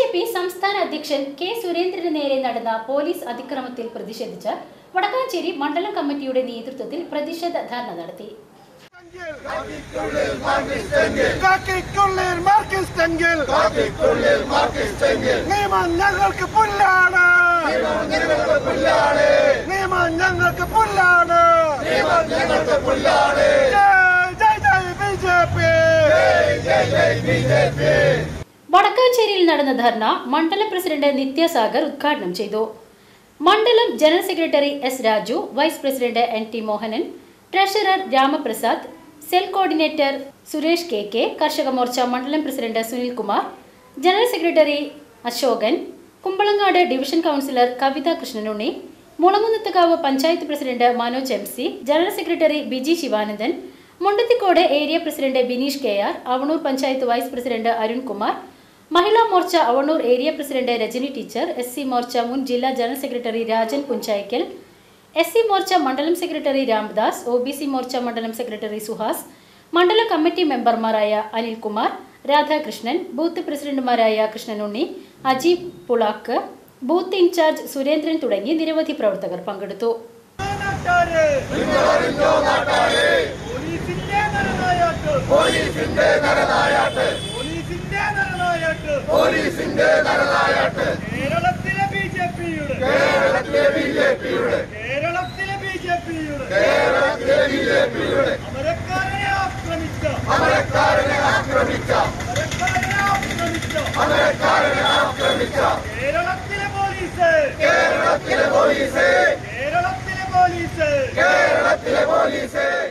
P സംസ്ഥാന അധ്യക്ഷൻ K സുരേന്ദ്രന് നേരെ നടന്ന പോലീസ് അതിക്രമത്തിൽ പ്രതിഷേധിച്ച് വടക്കാഞ്ചേരി മണ്ഡലം കമ്മിറ്റിയുടെ നേതൃത്വത്തിൽ പ്രതിഷേധ ധർണ നടത്തി കാക്കിക്കുള്ളിൽ മാർക്കിസ്റ്റെങ്കിൽ നിയമം ഞങ്ങൾക്ക് പുല്ലാണ് നിയമം ഞങ്ങൾക്ക് പുല്ലാണ് ജയ് ജയ് ബി ജെ പി വടക്കാഞ്ചേരിയിൽ നടന്ന ധർണ മണ്ഡലം പ്രസിഡന്റ് നിത്യസാഗർ ഉദ്ഘാടനം ചെയ്തു മണ്ഡലം general secretary S Raju vice president N T Mohanan treasurer Ramaprasad cell coordinator Suresh K K Karshaka Morcha മണ്ഡലം president Sunil Kumar general secretary Ashokan Kumbalangad division councillor Kavitha Krishnanunni Mulangunnathukavu panchayat president Manoj M C general secretary Biji Sivanandan Mundathikode area president Bineesh K R Avanoor panchayat vice president Arunkumar മഹിളാ Morcha Avanoor area president Rajani teacher S C Morcha മുൻ ജില്ലാ general secretary Rajan Punchaikkal S C Morcha മണ്ഡലം secretary Ramdas O B C Morcha മണ്ഡലം secretary Suhas മണ്ഡല committee മെമ്പർമാരായ Anilkumar Radhakrishnan booth പ്രസിഡന്റുമാരായ Krishnanunni Ajeeb Pulakk booth in-charge Surendran തുടങ്ങി നിരവധി പ്രവർത്തകർ പങ്കെടുത്തു നാട്ടാരെ പോലീസിന്റെ നരനായാട്ട് പോലീസിന്റെ നരനായാട്ട് പോലീസിന്റെ നരനായാട്ട് പോലീസിന്റെ നരനായാട്ട് കേരളത്തിലെ ബി ജെ പിയുടെ കേരളത്തിലെ ബി ജെ പിയുടെ കേരളത്തിലെ ബി ജെ പിയുടെ കേരളത്തിലെ ബി ജെ പിയുടെ അമരക്കാരനെ ആക്രമിച്ച അമരക്കാരനെ ആക്രമിച്ച അമരക്കാരനെ ആക്രമിച്ച അമരക്കാരനെ ആക്രമിച്ച കേരളത്തിലെ പോലീസ് കേരളത്തിലെ പോലീസ് കേരളത്തിലെ പോലീസ് കേരളത്തിലെ പോലീസ്